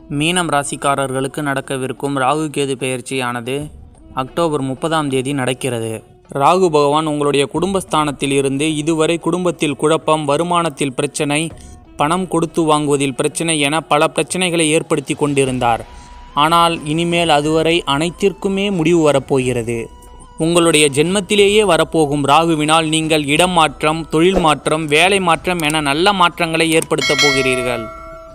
மீனம் ராசிக்காரர்களுக்கு நடக்கவிருக்கும் ராகு கேது பெயர்ச்சியானது அக்டோபர் முப்பதாம் தேதி நடக்கிறது ராகு பகவான் உங்களுடைய குடும்பஸ்தானத்தில் இருந்து இதுவரை குடும்பத்தில் குழப்பம் வருமானத்தில் பிரச்சனை பணம் கொடுத்து வாங்குவதில் பிரச்சனை என பல பிரச்சனைகளை ஏற்படுத்தி கொண்டிருந்தார் ஆனால் இனிமேல் அதுவரை அனைத்திற்குமே முடிவு வரப்போகிறது உங்களுடைய ஜென்மத்திலேயே வரப்போகும் ராகுவினால் நீங்கள் இடம் மாற்றம் தொழில் மாற்றம் வேலை மாற்றம் என நல்ல மாற்றங்களை ஏற்படுத்தப் போகிறீர்கள்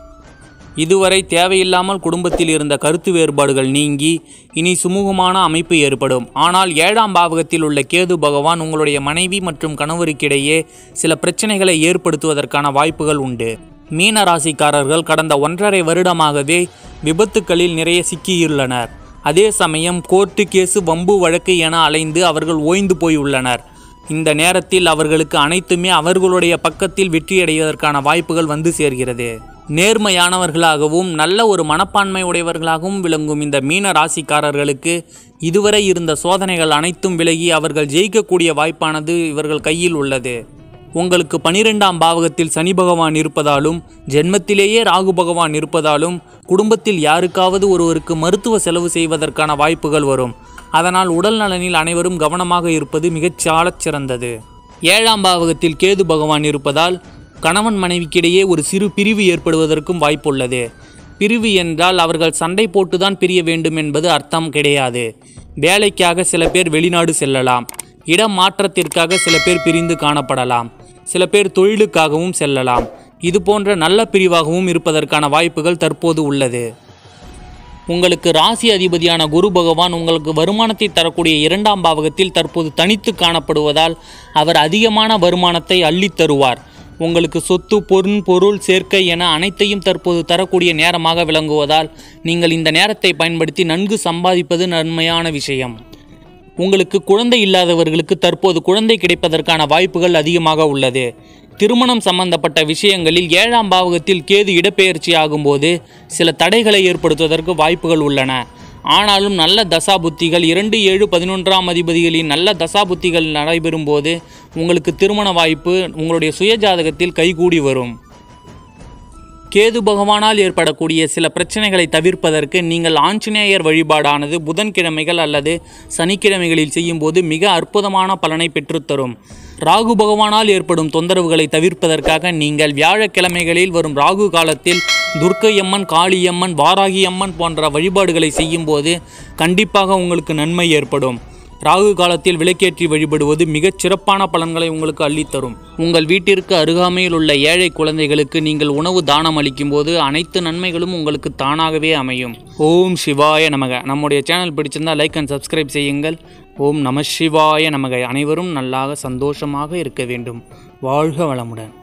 இதுவரை தேவையில்லாமல் குடும்பத்தில் இருந்த கருத்து வேறுபாடுகள் நீங்கி இனி சுமூகமான அமைப்பு ஏற்படும் ஆனால் ஏழாம் பாவகத்தில் உள்ள கேது பகவான் உங்களுடைய மனைவி மற்றும் கணவருக்கிடையே சில பிரச்சனைகளை ஏற்படுத்துவதற்கான வாய்ப்புகள் உண்டு மீன ராசிக்காரர்கள் கடந்த ஒன்றரை வருடமாகவே விபத்துக்களில் நிறைய சிக்கியுள்ளனர் அதே சமயம் கோர்ட்டு கேசு வம்பு வழக்கு என அலைந்து அவர்கள் ஓய்ந்து போய் உள்ளனர் இந்த நேரத்தில் அவர்களுக்கு அனைத்துமே அவர்களுடைய பக்கத்தில் வெற்றியடைவதற்கான வாய்ப்புகள் வந்து சேர்கிறது நேர்மையானவர்களாகவும் நல்ல ஒரு மனப்பான்மை உடையவர்களாகவும் விளங்கும் இந்த மீன ராசிக்காரர்களுக்கு இதுவரை இருந்த சோதனைகள் அனைத்தும் விலகி அவர்கள் ஜெயிக்கக்கூடிய வாய்ப்பானது இவர்கள் கையில் உள்ளது உங்களுக்கு பனிரெண்டாம் பாவகத்தில் சனி பகவான் இருப்பதாலும் ஜென்மத்திலேயே ராகு பகவான் இருப்பதாலும் குடும்பத்தில் யாருக்காவது ஒருவருக்கு மருத்துவ செலவு செய்வதற்கான வாய்ப்புகள் வரும் அதனால் உடல் நலனில் அனைவரும் கவனமாக இருப்பது மிகச் சாலச் சிறந்தது ஏழாம் பாவகத்தில் கேது பகவான் இருப்பதால் கணவன் மனைவிக்கிடையே ஒரு சிறு பிரிவு ஏற்படுவதற்கும் வாய்ப்புள்ளது பிரிவு என்றால் அவர்கள் சண்டை போட்டுதான் பிரிய வேண்டும் என்பது அர்த்தம் கிடையாது வேலைக்காக சில பேர் வெளிநாடு செல்லலாம் இடம் மாற்றத்திற்காக சில பேர் பிரிந்து காணப்படலாம் சில பேர் தொழிலுக்காகவும் செல்லலாம் இது போன்ற நல்ல பிரிவாகவும் இருப்பதற்கான வாய்ப்புகள் தற்போது உள்ளது உங்களுக்கு ராசி அதிபதியான குரு பகவான் உங்களுக்கு வருமானத்தை தரக்கூடிய இரண்டாம் பாவகத்தில் தற்போது தனித்து காணப்படுவதால் அவர் அதிகமான வருமானத்தை அள்ளித் தருவார் உங்களுக்கு சொத்து பொருள் பொருள் சேர்க்கை என அனைத்தையும் தற்போது தரக்கூடிய நேரமாக விளங்குவதால் நீங்கள் இந்த நேரத்தை பயன்படுத்தி நன்கு சம்பாதிப்பது நன்மையான விஷயம் உங்களுக்கு குழந்தை இல்லாதவர்களுக்கு தற்போது குழந்தை கிடைப்பதற்கான வாய்ப்புகள் அதிகமாக உள்ளது திருமணம் சம்பந்தப்பட்ட விஷயங்களில் ஏழாம் பாவகத்தில் கேது இடப்பெயர்ச்சி ஆகும்போது சில தடைகளை ஏற்படுத்துவதற்கு வாய்ப்புகள் உள்ளன ஆனாலும் நல்ல தசாபுத்திகள் இரண்டு ஏழு பதினொன்றாம் அதிபதிகளின் நல்ல தசாபுத்திகள் நடைபெறும் போது உங்களுக்கு திருமண வாய்ப்பு உங்களுடைய சுயஜாதகத்தில் கைகூடி வரும் கேது பகவானால் ஏற்படக்கூடிய சில பிரச்சனைகளை தவிர்ப்பதற்கு நீங்கள் ஆஞ்சநேயர் வழிபாடானது புதன்கிழமைகள் அல்லது சனிக்கிழமைகளில் செய்யும்போது மிக அற்புதமான பலனை பெற்றுத்தரும் ராகு பகவானால் ஏற்படும் தொந்தரவுகளை தவிர்ப்பதற்காக நீங்கள் வியாழக்கிழமைகளில் வரும் ராகு காலத்தில் துர்க்கையம்மன் காளியம்மன் வாராகியம்மன் போன்ற வழிபாடுகளை செய்யும்போது கண்டிப்பாக உங்களுக்கு நன்மை ஏற்படும் ராகு காலத்தில் விளக்கேற்றி வழிபடுவது மிகச் சிறப்பான பலன்களை உங்களுக்கு அள்ளித்தரும் உங்கள் வீட்டிற்கு அருகாமையில் உள்ள ஏழை குழந்தைகளுக்கு நீங்கள் உணவு தானம் அளிக்கும்போது அனைத்து நன்மைகளும் உங்களுக்கு தானாகவே அமையும் ஓம் சிவாய நமக நம்முடைய சேனல் பிடிச்சிருந்தா லைக் அண்ட் சப்ஸ்கிரைப் செய்யுங்கள் ஓம் நம சிவாய நமக அனைவரும் நல்லாக சந்தோஷமாக இருக்க வேண்டும் வாழ்க வளமுடன்